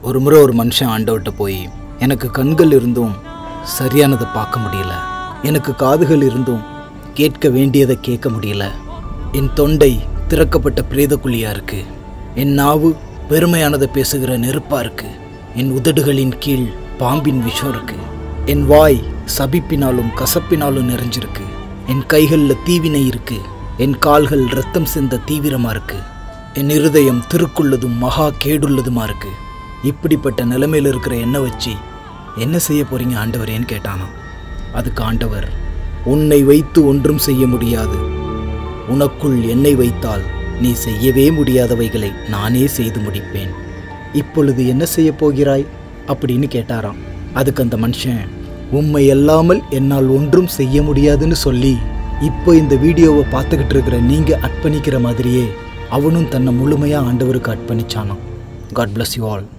ஒரு முறை ஒரு மனுஷன் ஆண்டவர்கிட்ட போய் எனக்கு கண்கள் இருந்தும் சரியானதை பார்க்க முடியல எனக்கு காதுகள் இருந்தும் கேட்க வேண்டியதை கேட்க முடியல என் தொண்டை திறக்கப்பட்ட பிரேதக்குழியா இருக்கு என் நாவு பெருமையானதை பேசுகிற நெருப்பா இருக்கு என் உதடுகளின் கீழ் பாம்பின் விஷம் இருக்கு என் வாய் சபிப்பினாலும் கசப்பினாலும் நிறைஞ்சிருக்கு என் கைகளில் தீவினை இருக்கு என் கால்கள் ரத்தம் சிந்த தீவிரமா இருக்கு என் இருதயம் திருக்குள்ளதும் மகா கேடுள்ளதுமா இருக்கு இப்படிப்பட்ட நிலைமையில் இருக்கிற என்ன வச்சு என்ன செய்ய போறீங்க ஆண்டவரேன்னு கேட்டானா அதுக்கு ஆண்டவர் உன்னை வைத்து ஒன்றும் செய்ய முடியாது உனக்குள் என்னை வைத்தால் நீ செய்யவே முடியாதவைகளை நானே செய்து முடிப்பேன் இப்பொழுது என்ன செய்ய போகிறாய் அப்படின்னு கேட்டாராம் அதுக்கு அந்த மனுஷன் உம்மை அல்லாமல் என்னால் ஒன்றும் செய்ய முடியாதுன்னு சொல்லி இப்போ இந்த வீடியோவை பார்த்துக்கிட்டு இருக்கிற நீங்கள் அர்ப்பணிக்கிற மாதிரியே அவனும் தன்னை முழுமையாக ஆண்டவருக்கு அர்ப்பணிச்சானாம் காட் bless யூ ஆல்